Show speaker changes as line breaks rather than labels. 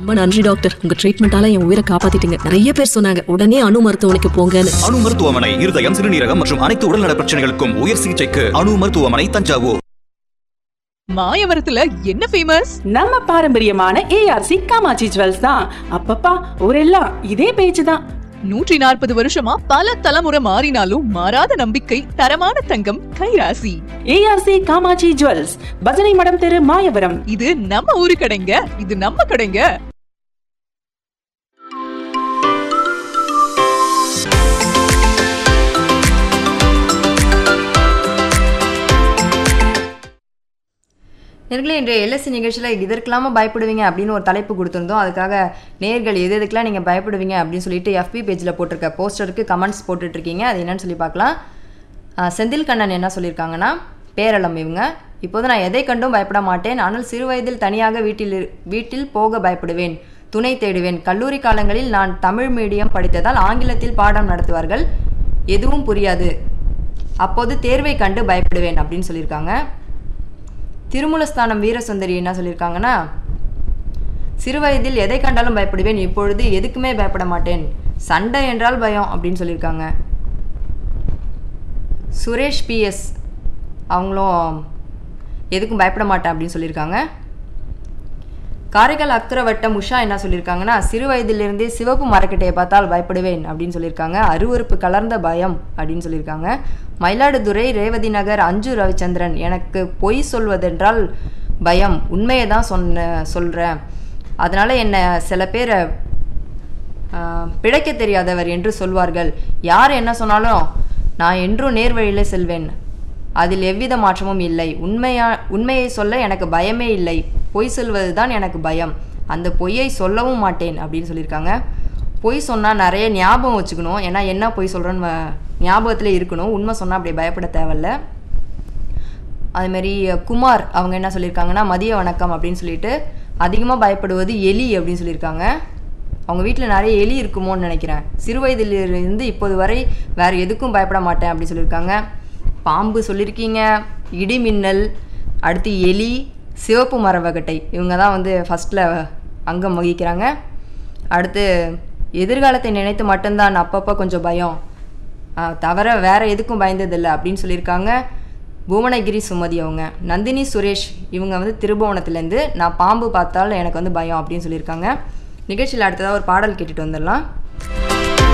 ரொம்ப நன்றி டாக்டர் உங்க ட்ரீட்மெண்டால என் உயிரை காப்பாத்திட்டீங்க நிறைய பேர் சொன்னாங்க உடனே அணு மருத்துவமனைக்கு போங்கன்னு
அணு மருத்துவமனை இருதயம் சிறுநீரகம் மற்றும் அனைத்து உடல்நல பிரச்சனைகளுக்கும் உயர் சிகிச்சைக்கு அணு மருத்துவமனை தஞ்சாவூர்
மாயவரத்துல என்ன ஃபேமஸ்
நம்ம பாரம்பரியமான ஏஆர்சி காமாட்சி ஜுவல்ஸ் தான் அப்பப்பா ஊரெல்லாம் இதே பேச்சு தான்
நூற்றி நாற்பது வருஷமா பல தலைமுறை மாறினாலும் மாறாத நம்பிக்கை தரமான தங்கம் கைராசி
ஏஆர்சி காமாட்சி ஜுவல்ஸ் பஜனை மடம் தெரு மாயவரம்
இது நம்ம ஊரு கடைங்க இது நம்ம கடைங்க
நேர்களே இன்றைய எல்எஸ்சி நிகழ்ச்சியில் இதற்கெல்லாம பயப்படுவீங்க அப்படின்னு ஒரு தலைப்பு கொடுத்துருந்தோம் அதுக்காக நேர்கள் எது எதுக்கெல்லாம் நீங்கள் பயப்படுவீங்க அப்படின்னு சொல்லிட்டு எஃபி பேஜில் போட்டிருக்க போஸ்டருக்கு கமெண்ட்ஸ் போட்டுட்ருக்கீங்க அது என்னன்னு சொல்லி பார்க்கலாம் ஆஹ் செந்தில் கண்ணன் என்ன சொல்லியிருக்காங்கன்னா பேரளம் இவங்க இப்போது நான் எதை கண்டும் பயப்பட மாட்டேன் ஆனால் சிறு வயதில் தனியாக வீட்டில் இரு- வீட்டில் போக பயப்படுவேன் துணை தேடுவேன் கல்லூரி காலங்களில் நான் தமிழ் மீடியம் படித்ததால் ஆங்கிலத்தில் பாடம் நடத்துவார்கள் எதுவும் புரியாது அப்போது தேர்வை கண்டு பயப்படுவேன் அப்படின்னு சொல்லியிருக்காங்க திருமூலஸ்தானம் வீரசுந்தரி என்ன சொல்லியிருக்காங்கன்னா சிறுவயதில் எதை கண்டாலும் பயப்படுவேன் இப்பொழுது எதுக்குமே பயப்பட மாட்டேன் சண்டை என்றால் பயம் அப்படின்னு சொல்லியிருக்காங்க சுரேஷ் பிஎஸ் அவங்களும் எதுக்கும் பயப்பட மாட்டேன் அப்படின்னு சொல்லியிருக்காங்க காரைக்கால் அக்கரவட்டம் உஷா என்ன சொல்லியிருக்காங்கன்னா சிறு வயதிலிருந்தே சிவப்பு மரக்கட்டையை பார்த்தால் பயப்படுவேன் அப்படின்னு சொல்லியிருக்காங்க அருவருப்பு கலர்ந்த பயம் அப்படின்னு சொல்லியிருக்காங்க மயிலாடுதுறை ரேவதி நகர் அஞ்சு ரவிச்சந்திரன் எனக்கு பொய் சொல்வதென்றால் பயம் உண்மையை தான் சொன்ன சொல்கிறேன் அதனால் என்னை சில பேர் ஆஹ், பிழைக்க தெரியாதவர் என்று சொல்வார்கள் யார் என்ன சொன்னாலும் நான் என்றும் நேர்வழியிலே செல்வேன் அதில் எவ்வித மாற்றமும் இல்லை உண்மையா உண்மையை சொல்ல எனக்கு பயமே இல்லை பொய் சொல்வது தான் எனக்கு பயம் அந்த பொய்யை சொல்லவும் மாட்டேன் அப்படின்னு சொல்லியிருக்காங்க பொய் சொன்னால் நிறைய ஞாபகம் வச்சுக்கணும் ஏன்னா என்ன பொய் சொல்கிறோன்னு ஞாபகத்தில் இருக்கணும் உண்மை சொன்னால் அப்படி பயப்பட தேவையில்ல அதுமாரி குமார் அவங்க என்ன சொல்லியிருக்காங்கன்னா மதிய வணக்கம் அப்படின்னு சொல்லிட்டு அதிகமாக பயப்படுவது எலி அப்படின்னு சொல்லியிருக்காங்க அவங்க வீட்டில் நிறைய எலி இருக்குமோன்னு நினைக்கிறேன் சிறு வயதிலிருந்து இப்போது வரை வேறு எதுக்கும் பயப்பட மாட்டேன் அப்படின்னு சொல்லியிருக்காங்க பாம்பு சொல்லியிருக்கீங்க இடி மின்னல் அடுத்து எலி சிவப்பு மரவகட்டை இவங்க தான் வந்து ஃபஸ்ட்டில் அங்கம் வகிக்கிறாங்க அடுத்து எதிர்காலத்தை நினைத்து மட்டும்தான் அப்பப்போ கொஞ்சம் பயம் ஆ, தவிர வேற எதுக்கும் பயந்ததில்லை அப்படின்னு சொல்லியிருக்காங்க புவனகிரி சுமதி அவங்க நந்தினி சுரேஷ் இவங்க வந்து திருபுவனத்துலேருந்து நான் பாம்பு பார்த்தால் எனக்கு வந்து பயம் அப்படின்னு சொல்லியிருக்காங்க நிகழ்ச்சியில் அடுத்ததாக ஒரு பாடல் கேட்டுட்டு வந்துடலாம்